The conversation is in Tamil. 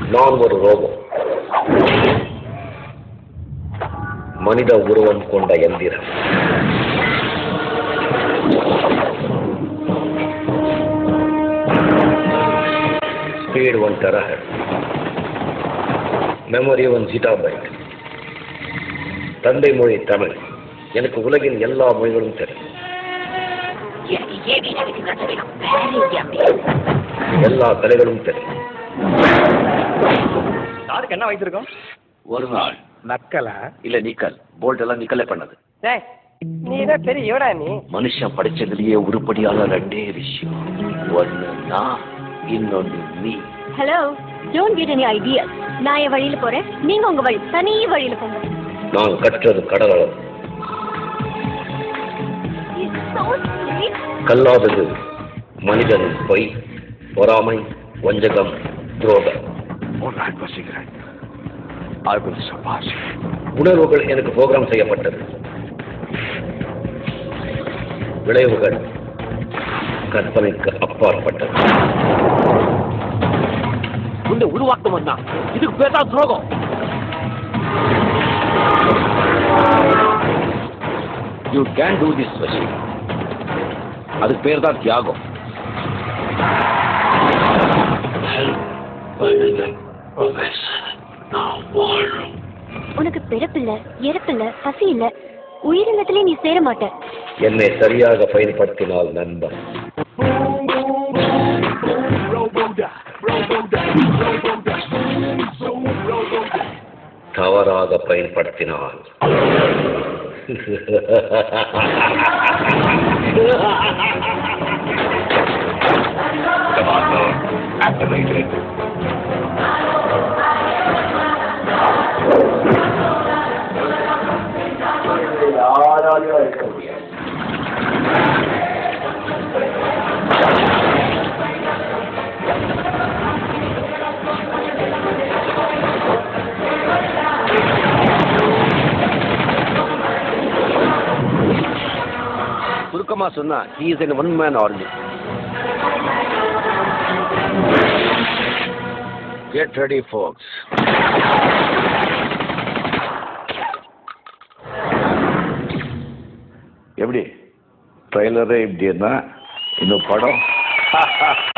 நான் ஒரு ரோபோ மனித உருவம் கொண்ட எந்திரம் speed one terahertz memory one zettabyte தந்தை மொழி தமிழ் எனக்கு உலகின் எல்லா மொழிகளும் தெரியும் எனக்கு ஏவி எனக்கு கற்றுக்கணும் வேற எங்கேயாமே எல்லா கலைகளும் தெரியும் யாருக்கு என்ன வயசிருக்கும் ஒரு நாள் நக்கலா இல்ல நிக்கல் போல்ட் எல்லாம் நிக்கலே பண்ணது டேய் நீ தான் பெரிய எவடா நீ மனுஷன் படிச்சதுலயே உருப்படியான ரெண்டே விஷயம் ஒண்ணு நான் இன்னொன்னு நீ hello don't get any ideas நான் என் வழியில போறேன் நீங்க உங்க வழி தனி வழியில போங்க நான் கற்றது கடல் அளவு It's so sweet. கல்லாதது மனிதன் பொய் பொறாமை வஞ்சகம் துரோகம் ஒரு நாள் வசிக்கிறேன் I will surpass you. உணர்வுகள் எனக்கு புரோகிராம் செய்யப்பட்டது விளைவுகள் கற்பனைக்கு அப்பாற்பட்டது உன்னை உருவாக்கம் தான் இதுக்கு பேர் தான் துரோகம் யூ கேன் டூ திஸ் வசி அதுக்கு பேர் தான் தியாகம் உனக்கு பிறப்பில்ல இறப்பில்ல பசி இல்ல உயிரினத்திலே நீ சேர மாட்ட என்னை சரியாக பயன்படுத்தினால் நண்பன் தவறாக பயன்படுத்தினால் சுருக்கமா சொன்னா he is an one man army get ready folks எப்படி ட்ரைலரே இப்படி இருந்தா இன்னும் படம்